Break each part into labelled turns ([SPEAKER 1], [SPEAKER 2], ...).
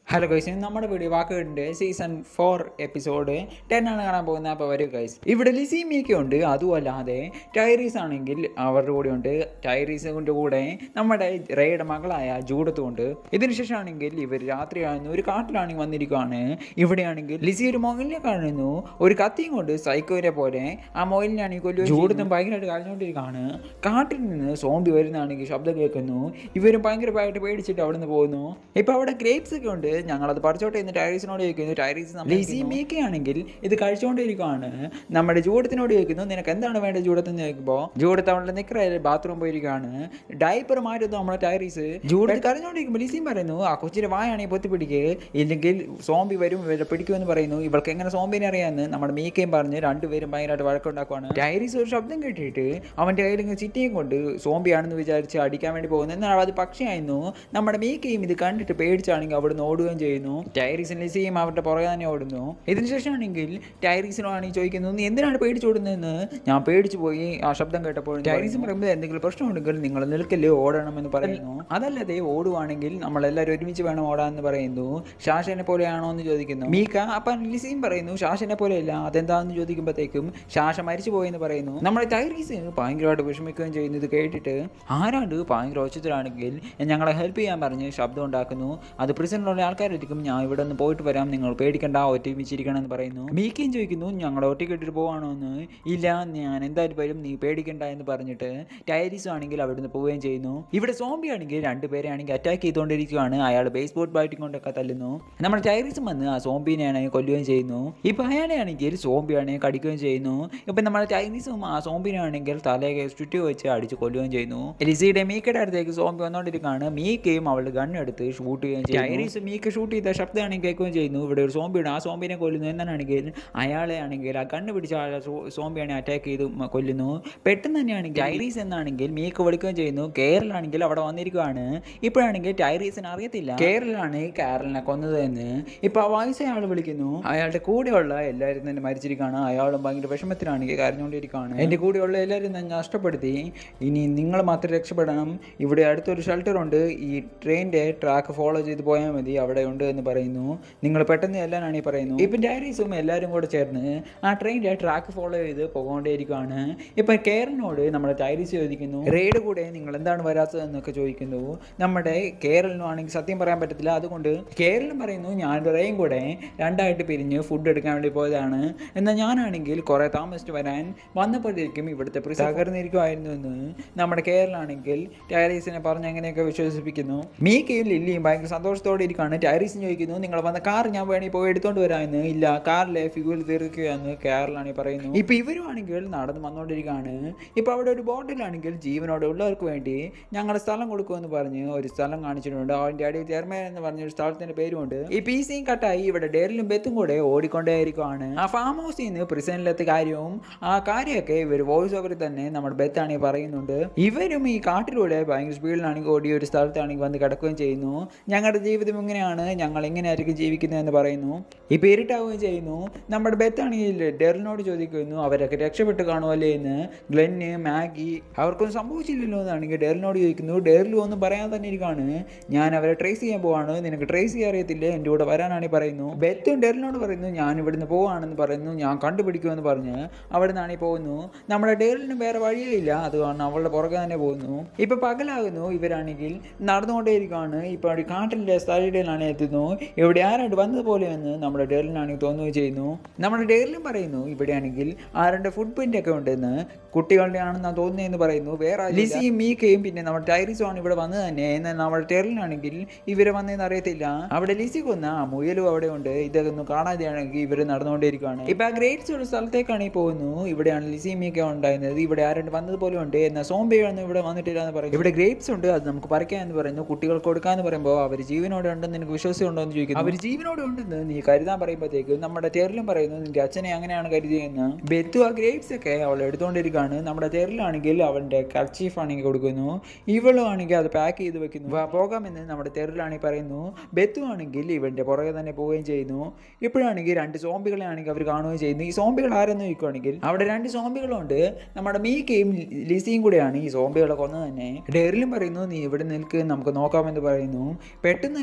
[SPEAKER 1] Hello guys ഇന്ന് നമ്മുടെ video വാക്കുകളുടെ സീസൺ ഫോർ എപ്പിസോഡ് ടെൻ ആണ് കാണാൻ പോകുന്നത് അപ്പോൾ വരും ഗൈസ് ഇവിടെ ലിസിമിയൊക്കെ ഉണ്ട് അതുമല്ലാതെ ടൈറീസ് ആണെങ്കിൽ അവരുടെ കൂടെ ഉണ്ട് ടൈറീസിൻ്റെ കൂടെ നമ്മുടെ റേയുടെ മകളായ ജൂഡത്തും ഉണ്ട് ഇതിനുശേഷം ആണെങ്കിൽ ഇവർ രാത്രിയാണെന്ന് ഒരു കാട്ടിലാണെങ്കിൽ വന്നിരിക്കുകയാണ് ഇവിടെയാണെങ്കിൽ ലിസി ഒരു മൊയിലിനെ കാണുന്നു ഒരു കത്തിയും കൊണ്ട് സൈക്കോനെ പോലെ ആ മൊയിലിനാണെങ്കിൽ കൊല്ലു ജൂഡത്തും ഭയങ്കരമായിട്ട് കളഞ്ഞുകൊണ്ടിരിക്കുകയാണ് കാട്ടിൽ നിന്ന് സോംബി വരുന്നതാണെങ്കിൽ ശബ്ദം കേൾക്കുന്നു ഇവരും ഭയങ്കരമായിട്ട് പേടിച്ചിട്ട് അവിടെ നിന്ന് പോകുന്നു ഇപ്പൊ അവിടെ ഗ്രേപ്സ് ഒക്കെ ഉണ്ട് ഞങ്ങളത് പറിച്ചോട്ടെ എന്ന് ടൈറീസിനോട് ചോദിക്കുന്നു ടൈറീസ് ലിസി മീക്കെ ആണെങ്കിൽ ഇത് കഴിച്ചുകൊണ്ടിരിക്കുകയാണ് നമ്മുടെ ജൂഡത്തിനോട് ചോദിക്കുന്നു നിനക്ക് എന്താണ് വേണ്ടത് ജൂഡത്തിന് ചോദിക്കുമ്പോൾ ജൂഡത്ത് അവളുടെ നിക്കറ ബാത്റൂം പോയിരിക്കുകയാണ് ഡൈപ്പർ മാറ്റുന്നു നമ്മുടെ ടൈറീസ് ജൂഡത്ത് കരഞ്ഞുകൊണ്ടിരിക്കുമ്പോൾ ലിസിയും പറയുന്നു ആ കൊച്ചിന്റെ വായാണെങ്കിൽ പൊത്തി പിടിക്കുക ഇല്ലെങ്കിൽ സോംബി വരും ഇവരെ പിടിക്കുമെന്ന് പറയുന്നു ഇവൾക്ക് എങ്ങനെ സോംബിനെ അറിയാമെന്ന് നമ്മുടെ മീക്കയും പറഞ്ഞ് രണ്ടുപേരും ഭയങ്കരമായിട്ട് വഴക്കുണ്ടാക്കുവാണ് ടൈറീസ് ഒരു ശബ്ദം കേട്ടിട്ട് അവൻ്റെ കയ്യിൽ ഇങ്ങനെ ചിറ്റിയും കൊണ്ട് സോംബിയാണെന്ന് വിചാരിച്ച് അടിക്കാൻ വേണ്ടി പോകുന്നു എന്നാൽ അത് പക്ഷിയായിരുന്നു നമ്മുടെ മീക്കയും ഇത് കണ്ടിട്ട് പേടിച്ചാണെങ്കിൽ അവിടുന്ന് ഓടുകയും ചെയ്യുന്നു ടൈറീസും ലിസിയും അവരുടെ പുറകെ തന്നെ ഓടുന്നു ഇതിനുശേഷമാണെങ്കിൽ ടൈറീസിനാണെങ്കിൽ ചോദിക്കുന്നു നീ എന്തിനാണ് പേടിച്ചോടുന്നതെന്ന് ഞാൻ പേടിച്ചു പോയി ആ ശബ്ദം കേട്ടപ്പോൾ ടൈറീസും പറയുമ്പോൾ എന്തെങ്കിലും പ്രശ്നമുണ്ടെങ്കിൽ നിങ്ങൾ നിൽക്കല്ലേ ഓടണമെന്ന് പറയുന്നു അതല്ലാതെ ഓടുവാണെങ്കിൽ നമ്മളെല്ലാവരും ഒരുമിച്ച് വേണം ഓടാന്ന് പറയുന്നു ശാശനെ പോലെയാണോ എന്ന് ചോദിക്കുന്നു മീക്ക അപ്പം ലിസിയും പറയുന്നു ശാശനെ പോലെയല്ല അതെന്താന്ന് ചോദിക്കുമ്പോഴത്തേക്കും ശാശ മരിച്ചു പോയെന്ന് പറയുന്നു നമ്മുടെ ടൈറീസ് ഭയങ്കരമായിട്ട് വിഷമിക്കുകയും ചെയ്യുന്നു ഇത് കേട്ടിട്ട് ആരാണ്ട് ഭയങ്കര ഒച്ചത്തിലാണെങ്കിൽ ഞങ്ങളെ ഹെൽപ്പ് ചെയ്യാൻ പറഞ്ഞ് ശബ്ദം ഉണ്ടാക്കുന്നു അത് പ്രിസണിലുള്ള ആൾക്കാരായിരിക്കും ഞാൻ ഇവിടെ നിന്ന് പോയിട്ട് വരാം നിങ്ങൾ പേടിക്കണ്ട ഒറ്റമിച്ചിരിക്കണം എന്ന് പറയുന്നു മീക്കയും ചോദിക്കുന്നു ഞങ്ങൾ ഒറ്റയ്ക്ക് ഇട്ടിട്ട് പോവാണോ എന്ന് ഇല്ല ഞാൻ എന്തായാലും വരും നീ പേടിക്കണ്ട എന്ന് പറഞ്ഞിട്ട് ടൈരീസും ആണെങ്കിൽ അവിടെ നിന്ന് പോവുകയും ചെയ്യുന്നു ഇവിടെ സോംബി ആണെങ്കിൽ രണ്ടുപേരെ ആണെങ്കിൽ അറ്റാക്ക് ചെയ്തുകൊണ്ടിരിക്കുകയാണ് അയാൾ ബേസ് ബോട്ട് ബാറ്റിംഗ് കൊണ്ടൊക്കെ തല്ലുന്നു നമ്മുടെ ടൈറീസും വന്ന് ആ സോംബിനെ ആണെങ്കിൽ കൊല്ലുകയും ചെയ്യുന്നു ഇപ്പൊ അയാളെ ആണെങ്കിൽ സോംബി ആണെങ്കിൽ കടിക്കുകയും ചെയ്യുന്നു ഇപ്പൊ നമ്മുടെ ചൈനീസും ആ സോംബിനെ ആണെങ്കിൽ തലയൊക്കെ ചുറ്റി വെച്ച് അടിച്ച് കൊല്ലുകയും ചെയ്യുന്നു ലിസിയുടെ മീക്കയുടെ അടുത്തേക്ക് സോംബി വന്നുകൊണ്ടിരിക്കുകയാണ് മീക്കയും അവളുടെ ഗണ്ണെടുത്ത് ഷൂട്ട് ചെയ്യുകയും ചെയ്യുന്നു ടൈറീസ് മീക്ക ഷൂട്ട് ചെയ്ത ശബ്ദമാണെങ്കിൽ കേൾക്കുകയും ചെയ്യുന്നു ഇവിടെ ഒരു സോംബിയാണ് ആ സോംബിനെ കൊല്ലുന്നു എന്നാണെങ്കിൽ അയാളെ ആണെങ്കിൽ ആ കണ്ണ് പിടിച്ച ആളെ സോ- സോംബിയാണെ അറ്റാക്ക് ചെയ്ത് മ- കൊല്ലുന്നു പെട്ടെന്ന് തന്നെയാണെങ്കിൽ ടൈറീസ് എന്നാണെങ്കിൽ മീക്ക് വിളിക്കുകയും ചെയ്യുന്നു കേരളാണെങ്കിൽ അവിടെ വന്നിരിക്കുകയാണ് ഇപ്പോഴാണെങ്കിൽ ടൈറീസിന് അറിയത്തില്ല കേരളാണ് ഈ കാരലിനെ കൊന്നത് എന്ന് ഇപ്പൊ ആ വയസ്സ് അയാൾ വിളിക്കുന്നു അയാളുടെ കൂടെയുള്ള എല്ലാവരും തന്നെ മരിച്ചിരിക്കുകയാണ് അയാളും ഭയങ്കര വിഷമത്തിലാണെങ്കിൽ കരഞ്ഞുകൊണ്ടിരിക്കുകയാണ് എൻ്റെ കൂടെയുള്ള എല്ലാവരും തന്നെ നഷ്ടപ്പെടുത്തി ഇനി നിങ്ങൾ മാത്രം രക്ഷപ്പെടണം ഇവിടെ അടുത്തൊരു ഷെൽട്ടർ ഉണ്ട് ഈ ട്രെയിനിൻ്റെ ട്രാക്ക് ഫോളോ ചെയ്ത് പോയാൽ മതി അവിടെ ഉണ്ട് എന്ന് പറയുന്നു നിങ്ങൾ പെട്ടെന്ന് എല്ലാനാണ് ഈ പറയുന്നു ഇപ്പം ഡയറീസും എല്ലാവരും കൂടെ ചേർന്ന് ആ ട്രെയിനിൻ്റെ ട്രാക്ക് ഫോളോ ചെയ്ത് പോകൊണ്ടേയിരിക്കുകയാണ് ഇപ്പം കേരളിനോട് നമ്മുടെ ടൈറീസ് ചോദിക്കുന്നു റെയ്ഡ് കൂടെ നിങ്ങൾ എന്താണ് വരാത്തതെന്നൊക്കെ ചോദിക്കുന്നു നമ്മുടെ കേരളിനും ആണെങ്കിൽ സത്യം പറയാൻ പറ്റത്തില്ല അതുകൊണ്ട് കേരളം പറയുന്നു ഞാൻ റേയും കൂടെ രണ്ടായിട്ട് പിരിഞ്ഞ് ഫുഡ് എടുക്കാൻ വേണ്ടി പോയതാണ് എന്നാൽ ഞാനാണെങ്കിൽ കുറേ താമസിച്ച് വരാൻ വന്നപ്പോഴത്തേക്കും ഇവിടുത്തെ പ്രിസ തകർന്നിരിക്കുമായിരുന്നു എന്ന് നമ്മുടെ കേരളാണെങ്കിൽ ടൈറീസിനെ പറഞ്ഞ് അങ്ങനെയൊക്കെ വിശ്വസിപ്പിക്കുന്നു മീക്കയും ലില്ലിയും ഭയങ്കര സന്തോഷത്തോടെ ഇരിക്കുകയാണ് ടൈറീസിന് ചോദിക്കുന്നു നിങ്ങൾ വന്ന കാർ ഞാൻ വേണമെങ്കിൽ പോയി എടുത്തോണ്ട് വരാമെന്ന് ഇല്ല കാറിലെ ഫ്യൂൽ തീർക്കുകയെന്ന് കേരളാണ് ഈ പറയുന്നു ഇപ്പൊ ഇവരും ആണെങ്കിൽ നടന്ന് വന്നുകൊണ്ടിരിക്കുകയാണ് ഇപ്പൊ അവിടെ ഒരു ബോട്ടിലാണെങ്കിൽ ജീവനോടെ ഉള്ളവർക്ക് വേണ്ടി ഞങ്ങളുടെ സ്ഥലം കൊടുക്കുമെന്ന് പറഞ്ഞ് ഒരു സ്ഥലം കാണിച്ചിട്ടുണ്ട് അതിന്റെ അടിയിൽ ചെയർമാൻ എന്ന് പറഞ്ഞ ഒരു സ്ഥലത്തിന്റെ പേരുമുണ്ട് ഈ പി സിയും കട്ടായി ഇവിടെ ഡേറിലും ബെത്തും കൂടെ ഓടിക്കൊണ്ടേയിരിക്കുകയാണ് ആ ഫാം ഹൗസിൽ നിന്ന് പ്രിസണിലെത്ത കാര്യവും ആ കാര്യമൊക്കെ ഇവർ വോയിസ് ഓവറിൽ തന്നെ നമ്മുടെ ബെത്താണെങ്കിൽ പറയുന്നുണ്ട് ഇവരും ഈ കാട്ടിലൂടെ ഭയങ്കര സ്പീഡിലാണെങ്കിൽ ഓടി ഒരു സ്ഥലത്താണെങ്കിൽ വന്ന് കിടക്കുകയും ചെയ്യുന്നു ഞങ്ങളുടെ ജീവിതം ഇങ്ങനെയാണ് ഞങ്ങൾ എങ്ങനെയായിരിക്കും ജീവിക്കുന്നത് എന്ന് പറയുന്നു ഇപ്പം ഇരുട്ടാവുകയും ചെയ്യുന്നു നമ്മുടെ ബെത്താണെങ്കിൽ ഡെറിനോട് ചോദിക്കുന്നു അവരൊക്കെ രക്ഷപ്പെട്ട് കാണുമല്ലേ എന്ന് ഗ്ലെന്ന് മാഗി അവർക്കൊന്നും സംഭവിച്ചില്ലല്ലോ എന്നാണെങ്കിൽ ഡെറിനോട് ചോദിക്കുന്നു ഡെറിലും ഒന്നും പറയാൻ തന്നെ ഇരിക്കുകയാണ് ഞാൻ അവരെ ട്രേസ് ചെയ്യാൻ പോവാണ് നിനക്ക് ട്രേസ് ചെയ്യാൻ അറിയത്തില്ലേ എൻ്റെ കൂടെ വരാനാണ് ഈ പറയുന്നു ബെത്തും ഡെറിനോട് പറയുന്നു ഞാൻ ഇവിടുന്ന് പോവാണെന്ന് പറയുന്നു ഞാൻ കണ്ടുപിടിക്കുമെന്ന് പറഞ്ഞ് അവിടെ നിന്നാണ് ഈ പോകുന്നു നമ്മുടെ ഡെറിലിന് വേറെ വഴിയേ ഇല്ല അത് കാരണം അവളുടെ പുറകെ തന്നെ പോകുന്നു ഇപ്പൊ പകലാകുന്നു ഇവരാണെങ്കിൽ നടന്നുകൊണ്ടേയിരിക്കുകയാണ് ഇപ്പൊ ഒരു കാട്ടിലെ സ്ഥലയിലാണ് എത്തുന്നു ഇവിടെ ആരാണ്ട് വന്നതുപോലെയെന്ന് നമ്മുടെ ഡെറിലിനാണെങ്കിൽ തോന്നുകയും ചെയ്യുന്നു നമ്മുടെ ഡെറിലും പറയുന്നു ഇവിടെയാണെങ്കിൽ ആരുടെ ഫുഡ് പ്രിന്റ് ഒക്കെ ഉണ്ടെന്ന് കുട്ടികളുടെ ആണെന്നാണ് തോന്നുന്നതെന്ന് പറയുന്നു വേറെ ആരും ഇല്ല. ലിസിയും മീക്കയും പിന്നെ നമ്മുടെ ടൈറിസും ആണ് ഇവിടെ വന്നത് തന്നെ എന്നാൽ നമ്മുടെ ടെറിലാണെങ്കിൽ ഇവരെ വന്നതെന്ന് അറിയത്തില്ല അവിടെ ലിസി കൊന്ന ആ മുയലും അവിടെ ഉണ്ട് ഇതൊന്നും കാണാതെയാണെങ്കിൽ ഇവർ നടന്നുകൊണ്ടിരിക്കുകയാണ് ഇപ്പൊ ആ ഗ്രേറ്റ്സ് ഉള്ള സ്ഥലത്തേക്കാണ് ഈ പോകുന്നു ഇവിടെയാണ് ലിസിയും മീക്കയും ഉണ്ടായിരുന്നത് ഇവിടെ ആരും വന്നതുപോലെ ഉണ്ട് എന്നാൽ സോംബിയൊന്നും ഇവിടെ വന്നിട്ടില്ല എന്ന് പറയും ഇവിടെ ഗ്രേപ്സ് ഉണ്ട് അത് നമുക്ക് പറിക്കാം എന്ന് പറയുന്നു കുട്ടികൾക്ക് കൊടുക്കാന്ന് പറയുമ്പോൾ അവർ ജീവനോടെ ഉണ്ടെന്ന് നിനക്ക് വിശ്വാസം ഉണ്ടോ എന്ന് ചോദിക്കുന്നു അവർ ജീവനോടെ ഉണ്ടെന്ന് നീ കരുതാൻ പറയുമ്പോഴത്തേക്കും നമ്മുടെ ടെറിലും പറയുന്നു നിന്റെ അച്ഛനെ അങ്ങനെയാണ് കരുതിയെന്ന് ബെത്തു ആ ഗ്രേപ്സ് ഒക്കെ അവൾ എടുത്തുകൊണ്ടിരിക്കുകയാണ് നമ്മുടെ ടെറിലാണെങ്കിൽ അവൻ്റെ കർച്ചീഫ് ആണെങ്കിൽ കൊടുക്കുന്നു ഇവളും ആണെങ്കിൽ അത് പാക്ക് ചെയ്ത് വെക്കുന്നു വാ പോകാമെന്ന് നമ്മുടെ ടെറിലാണെങ്കിൽ പറയുന്നു ബെത്തു ആണെങ്കിൽ ഇവൻ്റെ പുറകെ തന്നെ പോവുകയും ചെയ്യുന്നു ഇപ്പോഴാണെങ്കിൽ രണ്ട് സോംബികളെ ആണെങ്കിൽ അവർ കാണുകയും ചെയ്യുന്നു ഈ സോംബികൾ ആരെന്ന് ചോദിക്കുവാണെങ്കിൽ അവിടെ രണ്ട് സോംബികളുണ്ട് നമ്മുടെ മീക്കയും ലിസിയും കൂടെയാണ് ഈ സോംബികളെ കൊന്നത് തന്നെ ഡെറിലും പറയുന്നു നീ ഇവിടെ നിൽക്ക് നമുക്ക് നോക്കാമെന്ന് പറയുന്നു പെട്ടെന്ന് തന്നെയാണെങ്കിൽ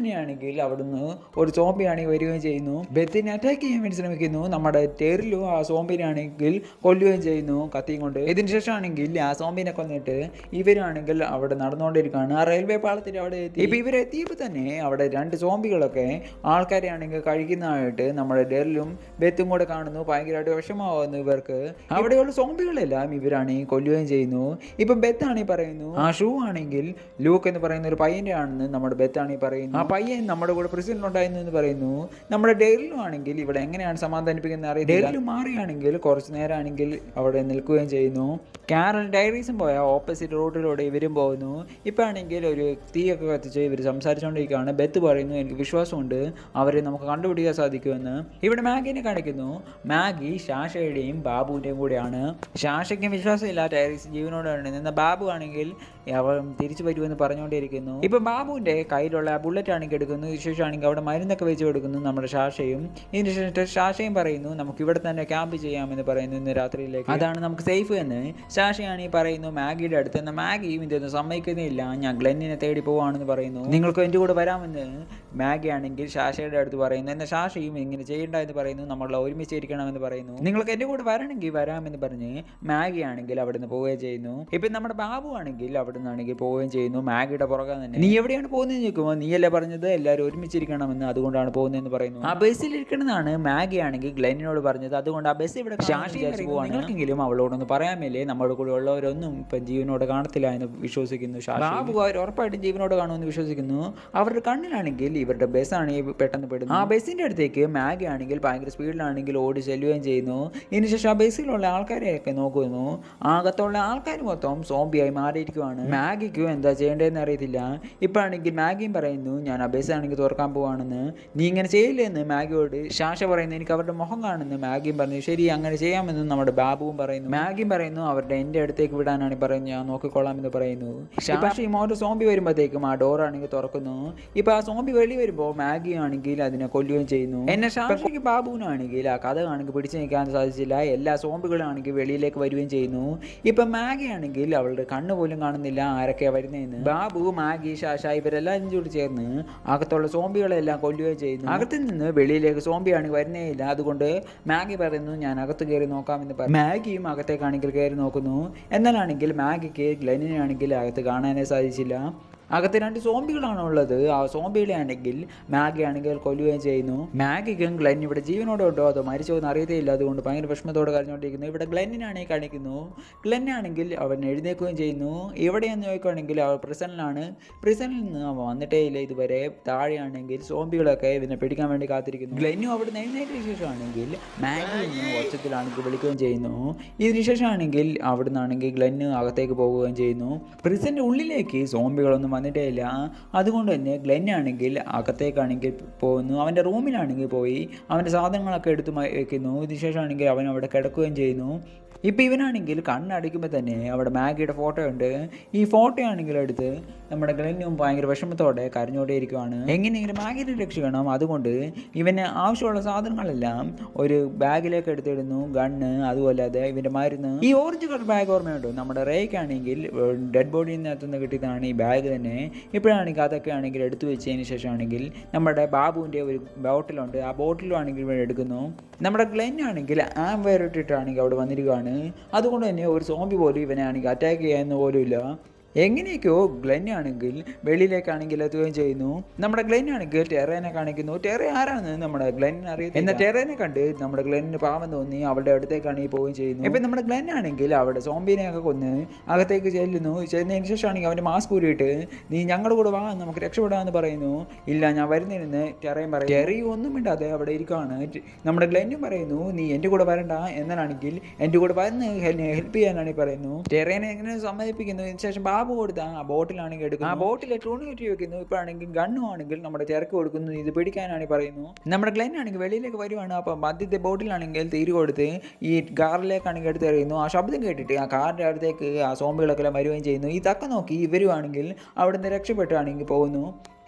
[SPEAKER 1] ആണെങ്കിൽ അവിടുന്ന് ഒരു സോംബി ആണെങ്കിൽ വരികയും ചെയ്യുന്നു ബെത്തിനെ അറ്റാക്ക് ചെയ്യാൻ വേണ്ടി ശ്രമിക്കുന്നു നമ്മുടെ ടെറിലും ആ സോംബിനെ ആണെങ്കിൽ കൊല്ലുകയും ചെയ്യുന്നു കത്തിയും കൊണ്ട് ഇതിന് ശേഷം ആണെങ്കിൽ ആ സോംബിനെ കൊന്നിട്ട് ഇവരാണെങ്കിൽ അവിടെ നടന്നുകൊണ്ടിരിക്കുകയാണ് ആ റെയിൽവേ പാളത്തിൽ അവിടെ എത്തി ഇപ്പൊ ഇവരെത്തിയപ്പോൾ തന്നെ അവിടെ രണ്ട് സോംബികളൊക്കെ ആൾക്കാരെ ആണെങ്കിൽ കഴിക്കുന്നതായിട്ട് നമ്മുടെ ഡെറിലും ബെത്തും കൂടെ കാണുന്നു ഭയങ്കരമായിട്ട് വിഷമാവുന്നു ഇവർക്ക് അവിടെയുള്ള സോംബികളെല്ലാം ഇവരാണെങ്കിൽ കൊല്ലുകയും ചെയ്യുന്നു ഇപ്പം ബെത്താണെങ്കിൽ പറയുന്നു ആ ഷൂ ആണെങ്കിൽ ലൂക്ക് എന്ന് പറയുന്ന ഒരു പയ്യൻ്റെ ആണെന്ന് നമ്മുടെ ബെത്താണെങ്കിൽ പറയുന്നു ആ പയ്യൻ നമ്മുടെ കൂടെ പ്രസിഡന്റ് ഉണ്ടായിരുന്നു എന്ന് പറയുന്നു നമ്മുടെ ഡെറിലും ആണെങ്കിൽ ഇവിടെ എങ്ങനെയാണ് സമാധാനിപ്പിക്കുന്നത് അറിയില്ല ഡെറിലും മാറിയാണെങ്കിൽ കുറച്ച് നേരം ആണെങ്കിൽ അവിടെ നിൽക്കുകയും ചെയ്യുന്നു കാരൽ ഡയറീസും പോയ ഓപ്പോസിറ്റ് റൂട്ടിലൂടെ ഇവരും പോകുന്നു ഇപ്പം ആണെങ്കിൽ ഒരു തീയൊക്കെ കത്തിച്ച് ഇവർ സംസാരിച്ചുകൊണ്ടിരിക്കുകയാണ് ബെത്ത് പറയുന്നു എനിക്ക് വിശ്വാസമുണ്ട് അവരെ നമുക്ക് കണ്ടുപിടിക്കാൻ സാധിക്കുമെന്ന് ഇവിടെ മാഗിനെ കാണിക്കുന്നു മാഗി ഷാഷയുടെയും ബാബുവിൻ്റെയും കൂടെയാണ് ഷാഷയ്ക്കും വിശ്വാസമില്ല ടൈറീസ് ജീവനോടാണ് എന്നാൽ ബാബു ആണെങ്കിൽ അവൻ തിരിച്ചു വരുമെന്ന് പറഞ്ഞുകൊണ്ടിരിക്കുന്നു ഇപ്പം ബാബുവിൻ്റെ കയ്യിലുള്ള ബുള്ളറ്റ് ആണെങ്കിൽ എടുക്കുന്നു ശേഷം ആണെങ്കിൽ അവിടെ മരുന്നൊക്കെ വെച്ച് കൊടുക്കുന്നു നമ്മുടെ ഷാഷയും ഇതിന് ശേഷം ഷാഷയും പറയുന്നു നമുക്ക് ഇവിടെ തന്നെ ക്യാമ്പ് ചെയ്യാമെന്ന് പറയുന്നു ഇന്ന് രാത്രിയിലേക്ക് അതാണ് നമുക്ക് സേഫ് എന്ന് ഷാഷയാണ് ഈ പറയുന്നു മാഗിയുടെ അടുത്ത് എന്നാൽ മാഗിയും ഇതൊന്നും സമ്മതിക്കുന്നില്ല ഞാൻ ഗ്ലെന്നിനെ തേടി പോവാണെന്ന് പറയുന്നു നിങ്ങൾക്ക് എൻ്റെ കൂടെ വരാമെന്ന് മാഗി ആണെങ്കിൽ ഷാഷയുടെ അടുത്ത് പറയുന്നു എന്നാൽ ഷാഷയും ഇങ്ങനെ ചെയ്യണ്ട എന്ന് പറയുന്നു നമ്മൾ ഒരുമിച്ച് ഇരിക്കണമെന്ന് പറയുന്നു നിങ്ങൾക്ക് എൻ്റെ കൂടെ വരണമെങ്കിൽ വരാമെന്ന് പറഞ്ഞ് മാഗി ആണെങ്കിൽ അവിടെ നിന്ന് പോവുകയും ചെയ്യുന്നു ഇപ്പം നമ്മുടെ ബാബു ആണെങ്കിൽ അവിടെ നിന്നാണെങ്കിൽ പോവുകയും ചെയ്യുന്നു മാഗിയുടെ പുറകെ തന്നെ നീ എവിടെയാണ് പോകുന്നത് ചോദിക്കുമ്പോൾ നീയല്ലേ പറഞ്ഞത് എല്ലാവരും ഒരുമിച്ചിരിക്കണമെന്ന് അതുകൊണ്ടാണ് പോകുന്നതെന്ന് പറയുന്നു ആ ബസ്സിൽ ഇരിക്കണമെന്നാണ് മാഗി ആണെങ്കിൽ ഗ്ലെന്നിനോട് പറഞ്ഞത് അതുകൊണ്ട് ആ ബസ് ഇവിടെ നിങ്ങൾക്കെങ്കിലും അവളോടൊന്ന് പറയാമല്ലേ നമ്മുടെ കൂടെ ഉള്ളവരൊന്നും ഇപ്പം ജീവനോട് കാണത്തില്ല എന്ന് വിശ്വസിക്കുന്നു ഷാഷി. ബാബു അവർ ഉറപ്പായിട്ടും ജീവനോട് കാണുമെന്ന് വിശ്വസിക്കുന്നു അവരുടെ കണ്ണിലാണെങ്കിൽ ഇവരുടെ ബസ്സാണ് ഈ പെട്ടെന്ന് പെടുന്നത് ആ ബസ്സിന്റെ അടുത്തേക്ക് മാഗി ആണെങ്കിൽ ഭയങ്കര സ്പീഡിലാണെങ്കിൽ ഓടി ചെല്ലുകയും ചെയ്യുന്നു ഇതിനുശേഷം ആ ബസ്സിലുള്ള ആൾക്കാരെയൊക്കെ നോക്കുന്നു ആകത്തുള്ള ആൾക്കാർ മൊത്തം സോംബിയായി മാറിയിരിക്കുവാണ് മാഗിക്കും എന്താ ചെയ്യേണ്ടതെന്ന് അറിയത്തില്ല ഇപ്പോഴാണെങ്കിൽ മാഗിയും പറയുന്നു ഞാൻ ആ ബസ് ആണെങ്കിൽ തുറക്കാൻ പോവാണെന്ന് നീ ഇങ്ങനെ ചെയ്യില്ലെന്ന് മാഗിയോട് ശാശ പറയുന്നു എനിക്ക് അവരുടെ മുഖം കാണുന്നു മാഗിയും പറഞ്ഞു ശരി അങ്ങനെ ചെയ്യാമെന്ന് നമ്മുടെ ബാബുവും പറയുന്നു മാഗിയും പറയുന്നു അവരുടെ എൻ്റെ അടുത്തേക്ക് വിടാനാണ് പറയുന്നത് ഞാൻ നോക്കിക്കൊള്ളാമെന്ന് പറയുന്നു ശാശയും ഓരോ സോംബി വരുമ്പോഴത്തേക്കും ആ ഡോർ ആണെങ്കിൽ തുറക്കുന്നു ഇപ്പൊ ആ സോംബി വെളി വരുമ്പോൾ മാഗി ആണെങ്കിൽ അതിനെ കൊല്ലുകയും ചെയ്യുന്നു എന്നെ ഷാഷയ്ക്ക് ബാബുവിനാണെങ്കിൽ ആ കഥ ആണെങ്കിൽ പിടിച്ചു നിൽക്കാൻ സാധിച്ചില്ല എല്ലാ സോംബികളാണെങ്കിൽ വെളിയിലേക്ക് വരികയും ചെയ്യുന്നു ഇപ്പൊ മാഗി ആണെങ്കിൽ അവളുടെ കണ്ണ് പോലും കാണുന്നില്ല ആരൊക്കെയാ വരുന്നതെന്ന് ബാബു മാഗി ഷാഷ ഇവരെല്ലാം കൂടി ചേർന്ന് അകത്തുള്ള സോംബികളെല്ലാം കൊല്ലുകയും ചെയ്യുന്നു അകത്ത് നിന്ന് വെളിയിലേക്ക് സോംബിയാണെങ്കിൽ വരുന്നേ ഇല്ല അതുകൊണ്ട് മാഗി പറയുന്നു ഞാൻ അകത്ത് കയറി നോക്കാമെന്ന് പറഞ്ഞു മാഗിയും അകത്തേക്കാണെങ്കിൽ കയറി നോക്കുന്നു എന്നാലാണെങ്കിൽ മാഗിക്ക് ഗ്ലെനിനാണെങ്കിൽ അകത്ത് കാണാനേ സാധിച്ചില്ല അകത്ത് രണ്ട് സോംബികളാണ് ഉള്ളത് ആ സോംബികളെ ആണെങ്കിൽ മാഗി ആണെങ്കിൽ കൊല്ലുകയും ചെയ്യുന്നു മാഗിക്കും ഗ്ലെൻ ഇവിടെ ജീവനോടെ ഉണ്ടോ അതോ മരിച്ചോ എന്ന് അറിയത്തേയില്ല അതുകൊണ്ട് ഭയങ്കര വിഷമത്തോടെ കരഞ്ഞുകൊണ്ടിരിക്കുന്നു ഇവിടെ ഗ്ലെന്നിനാണെങ്കിൽ കാണിക്കുന്നു ഗ്ലെൻ ആണെങ്കിൽ അവൻ എഴുന്നേൽക്കുകയും ചെയ്യുന്നു എവിടെയെന്ന് ചോദിക്കുകയാണെങ്കിൽ അവൾ പ്രിസണിലാണ് പ്രിസണിൽ നിന്ന് അവൻ വന്നിട്ടേ ഇല്ല ഇതുവരെ താഴെയാണെങ്കിൽ സോംബികളൊക്കെ ഇവനെ പിടിക്കാൻ വേണ്ടി കാത്തിരിക്കുന്നു ഗ്ലെന്നും അവിടെ എഴുന്നേറ്റ ശേഷമാണെങ്കിൽ മാഗി എന്ന് ഒച്ചത്തിലാണെങ്കിൽ വിളിക്കുകയും ചെയ്യുന്നു ഇതിന് ശേഷമാണെങ്കിൽ അവിടെ നിന്നാണെങ്കിൽ ഗ്ലെന്ന് അകത്തേക്ക് പോവുകയും ചെയ്യുന്നു പ്രിസന്റെ ഉള്ളിലേക്ക് സോംബികളൊന്നും വന്നിട്ടേ ഇല്ല അതുകൊണ്ട് തന്നെ ഗ്ലെൻ ആണെങ്കിൽ അകത്തേക്കാണെങ്കിൽ പോകുന്നു അവൻ്റെ റൂമിലാണെങ്കിൽ പോയി അവൻ്റെ സാധനങ്ങളൊക്കെ എടുത്ത് മ- വെക്കുന്നു ഇതിന് ശേഷമാണെങ്കിൽ അവൻ അവിടെ കിടക്കുകയും ചെയ്യുന്നു ഇപ്പം ഇവനാണെങ്കിൽ കണ്ണടയ്ക്കുമ്പോൾ തന്നെ അവിടെ മാഗിയുടെ ഫോട്ടോ ഉണ്ട് ഈ ഫോട്ടോ ആണെങ്കിൽ എടുത്ത് നമ്മുടെ ഗ്ലെന്നും ഭയങ്കര വിഷമത്തോടെ കരഞ്ഞോണ്ടേയിരിക്കുവാണ് എങ്ങനെയെങ്കിലും മാഗിനെ രക്ഷിക്കണം അതുകൊണ്ട് ഇവന് ആവശ്യമുള്ള സാധനങ്ങളെല്ലാം ഒരു ബാഗിലേക്ക് എടുത്തിടുന്നു ഗണ്ണ് അതുപോലാതെ ഇവൻ്റെ മരുന്ന് ഈ ഓറഞ്ച് കളർ ബാഗ് ഓർമ്മയുണ്ടോ നമ്മുടെ റേക്കാണെങ്കിൽ ഡെഡ് ബോഡിയിൽ നിന്ന് കിട്ടിയതാണ് ഈ ബാഗ് തന്നെ ഇപ്പോഴാണെങ്കിൽ അതൊക്കെ ആണെങ്കിൽ എടുത്തു വെച്ചതിന് ശേഷമാണെങ്കിൽ നമ്മുടെ ബാബുവിൻ്റെ ഒരു ബോട്ടിലുണ്ട് ആ ബോട്ടിലും ആണെങ്കിൽ ഇവിടെ എടുക്കുന്നു നമ്മുടെ ഗ്ലെൻ ആണെങ്കിൽ ആം വയർ ഇട്ടിട്ടാണെങ്കിൽ അവിടെ വന്നിരിക്കുകയാണ് അതുകൊണ്ട് തന്നെ ഒരു സോംബി പോലും ഇവനെ ആണെങ്കിൽ അറ്റാക്ക് ചെയ്യാമെന്ന് പോലും ഇല്ല എങ്ങനെയൊക്കെയോ ഗ്ലെൻ ആണെങ്കിൽ വെളിയിലേക്കാണെങ്കിൽ എത്തുകയും ചെയ്യുന്നു നമ്മുടെ ഗ്ലെൻ ആണെങ്കിൽ ടെറേനെ കാണിക്കുന്നു ടെറ ആരാണ് നമ്മുടെ ഗ്ലെൻ അറിയാം എന്നാൽ ടെറേനെ കണ്ട് നമ്മുടെ ഗ്ലെന്നിന് പാവം തോന്നി അവളുടെ അടുത്തേക്കാണ് ഈ പോവുകയും ചെയ്യുന്നു ഇപ്പം നമ്മുടെ ഗ്ലെൻ ആണെങ്കിൽ അവിടെ സോംബിനെയൊക്കെ കൊന്ന് അകത്തേക്ക് ചെല്ലുന്നു ചെന്നതിന് ശേഷമാണെങ്കിൽ അവൻ്റെ മാസ്ക് ഊരിയിട്ട് നീ ഞങ്ങളുടെ കൂടെ വാ നമുക്ക് രക്ഷപ്പെടാമെന്ന് പറയുന്നു ഇല്ല ഞാൻ വരുന്നതിന് ടെറയും പറയും ടെറയും ഒന്നും മിണ്ടാതെ അവിടെ ഇരിക്കുകയാണ് നമ്മുടെ ഗ്ലെന്നും പറയുന്നു നീ എൻ്റെ കൂടെ വരണ്ട എന്നാണെങ്കിൽ എൻ്റെ കൂടെ വന്ന് എന്നെ ഹെൽപ്പ് ചെയ്യാനാണ് ഈ പറയുന്നു ടെറേനെ എങ്ങനെ സമ്മതിപ്പിക്കുന്നു ഇതിന് ശേഷം ബാബു കൊടുത്ത ആ ബോട്ടിലാണെങ്കിൽ എടുക്കുന്നു ആ ബോട്ടിലെ ടൂണ് കെട്ടി വെക്കുന്നു ഇപ്പോഴാണെങ്കിൽ ഗണ്ണും ആണെങ്കിൽ നമ്മുടെ തിരക്ക് കൊടുക്കുന്നു ഇത് പിടിക്കാനാണ് ഈ പറയുന്നു നമ്മുടെ ഗ്ലെൻ ആണെങ്കിൽ വെളിയിലേക്ക് വരുവാണ് അപ്പം മധ്യത്തെ ബോട്ടിലാണെങ്കിൽ തീര് കൊടുത്ത് ഈ കാറിലേക്കാണെങ്കിൽ എടുത്ത് എറിയുന്നു ആ ശബ്ദം കേട്ടിട്ട് ആ കാറിൻ്റെ അടുത്തേക്ക് ആ സോംബികളൊക്കെ എല്ലാം വരികയും ചെയ്യുന്നു ഈ തക്ക നോക്കി ഇവരുമാണെങ്കിൽ അവിടുന്ന് രക്ഷപ്പെട്ടാണെങ്കിൽ പോകുന്നു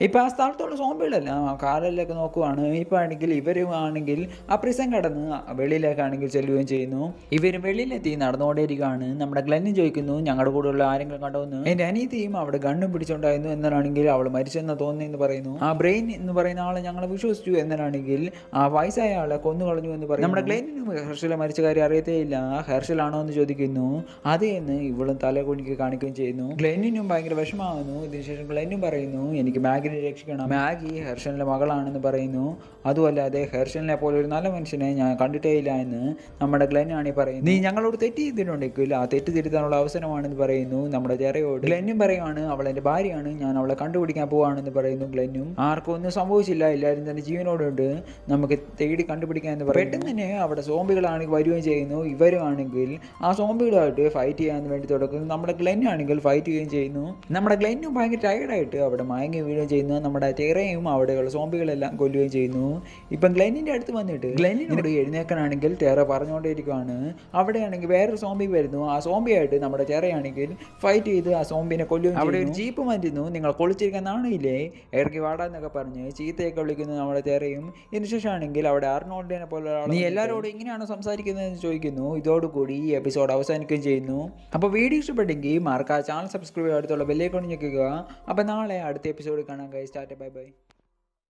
[SPEAKER 1] ഇപ്പം ആ സ്ഥലത്തുള്ള സോംബികളെല്ലാം ആ കാലിലൊക്കെ നോക്കുവാണ് ഇപ്പം ആണെങ്കിൽ ഇവരും ആണെങ്കിൽ ആ പ്രിസൺ കടന്ന് വെളിയിലേക്കാണെങ്കിൽ ചെല്ലുകയും ചെയ്യുന്നു ഇവരും വെളിയിലെത്തി നടന്നുകൊണ്ടേയിരിക്കുകയാണ് നമ്മുടെ ഗ്ലെന്നും ചോദിക്കുന്നു ഞങ്ങളുടെ കൂടെയുള്ള ആരെങ്കിലും കണ്ടോന്ന് എൻ്റെ അനീതിയും അവിടെ ഗണ്ണും പിടിച്ചുണ്ടായിരുന്നു എന്നാണെങ്കിൽ അവൾ മരിച്ചെന്ന് തോന്നി എന്ന് പറയുന്നു ആ ബ്രെയിൻ എന്ന് പറയുന്ന ആളെ ഞങ്ങൾ വിശ്വസിച്ചു എന്നാണെങ്കിൽ ആ വയസ്സായ ആളെ കൊന്നു കളഞ്ഞു എന്ന് പറയും നമ്മുടെ ഗ്ലെന്നിനും ഹെർഷല മരിച്ച കാര്യം അറിയത്തേ ഇല്ല ഹെർഷലാണോ എന്ന് ചോദിക്കുന്നു അതേ എന്ന് ഇവളും തല കുണിക്ക് കാണിക്കുകയും ചെയ്യുന്നു ഗ്ലെന്നിനും ഭയങ്കര വിഷമാകുന്നു ഇതിനുശേഷം ഗ്ലെന്നും പറയുന്നു എനിക്ക് മാഗിനെ രക്ഷിക്കണം മാഗി ഹെർഷലിന്റെ മകളാണെന്ന് പറയുന്നു അതുമല്ലാതെ ഹെർഷലിനെ പോലെ ഒരു നല്ല മനുഷ്യനെ ഞാൻ കണ്ടിട്ടേ ഇല്ല എന്ന് നമ്മുടെ ഗ്ലെന്നാണ് ഈ പറയുന്നത് നീ ഞങ്ങളോട് തെറ്റ് ചെയ്തിട്ടുണ്ടെങ്കിൽ ആ തെറ്റ് തിരുത്താനുള്ള അവസരമാണെന്ന് പറയുന്നു നമ്മുടെ ചെറിയോട് ഗ്ലെന്നും പറയുവാണ് അവൾ എൻ്റെ ഭാര്യയാണ് ഞാൻ അവളെ കണ്ടുപിടിക്കാൻ പോവാണെന്ന് പറയുന്നു ഗ്ലെന്നും ആർക്കും ഒന്നും സംഭവിച്ചില്ല എല്ലാവരും തന്നെ ജീവനോടുണ്ട് നമുക്ക് തേടി കണ്ടുപിടിക്കാൻ എന്ന് പറയും പെട്ടെന്ന് തന്നെ അവിടെ സോംബികളാണെങ്കിൽ വരികയും ചെയ്യുന്നു ഇവരുമാണെങ്കിൽ ആ സോംബികളുമായിട്ട് ഫൈറ്റ് ചെയ്യാൻ വേണ്ടി തുടങ്ങുന്നു നമ്മുടെ ഗ്ലെൻ ആണെങ്കിൽ ഫൈറ്റ് ചെയ്യുകയും ചെയ്യുന്നു നമ്മുടെ ഗ്ലെന്നും ഭയങ്കര ടയർഡായിട്ട് അവിടെ മയങ്ങി വീഴുകയും ചെയ്യുന്നു നമ്മുടെ തെറയും അവിടെയുള്ള സോംബികളെല്ലാം കൊല്ലുകയും ചെയ്യുന്നു ഇപ്പം ഗ്ലെന്നിൻ്റെ അടുത്ത് വന്നിട്ട് ഗ്ലെന്നിനോട് എഴുന്നേക്കാനാണെങ്കിൽ ടെറ പറഞ്ഞുകൊണ്ടിരിക്കുകയാണ് അവിടെയാണെങ്കിൽ വേറൊരു സോംബി വരുന്നു ആ സോംബിയായിട്ട് നമ്മുടെ ടെറയാണെങ്കിൽ ഫൈറ്റ് ചെയ്ത് ആ സോംബിനെ കൊല്ലുകയും അവിടെ ഒരു ജീപ്പ് മാറ്റുന്നു നിങ്ങൾ കൊളിച്ചിരിക്കാൻ നാണില്ലേ ഇറക്കി വാടാന്നൊക്കെ പറഞ്ഞ് ചീത്തയൊക്കെ വിളിക്കുന്നു നമ്മുടെ തെറയും ഇതിനുശേഷമാണെങ്കിൽ അവിടെ അർണോൾഡിനെ പോലെ ഒരാൾ നീ എല്ലാവരോടും ഇങ്ങനെയാണോ സംസാരിക്കുന്നതെന്ന് ചോദിക്കുന്നു ഇതോടുകൂടി ഈ എപ്പിസോഡ് അവസാനിക്കുകയും ചെയ്യുന്നു അപ്പോൾ വീഡിയോ ഇഷ്ടപ്പെട്ടെങ്കിൽ മാർക്ക് ആ ചാനൽ സബ്സ്ക്രൈബ് അടുത്തുള്ള ബെല്ലേക്കൊണ്ട് ഞെക്കുക അപ്പോൾ നാളെ അടുത്ത എപ്പിസോഡ് കാണാൻ കഴിയും സ്റ്റാർട്ട് ബൈ ബൈ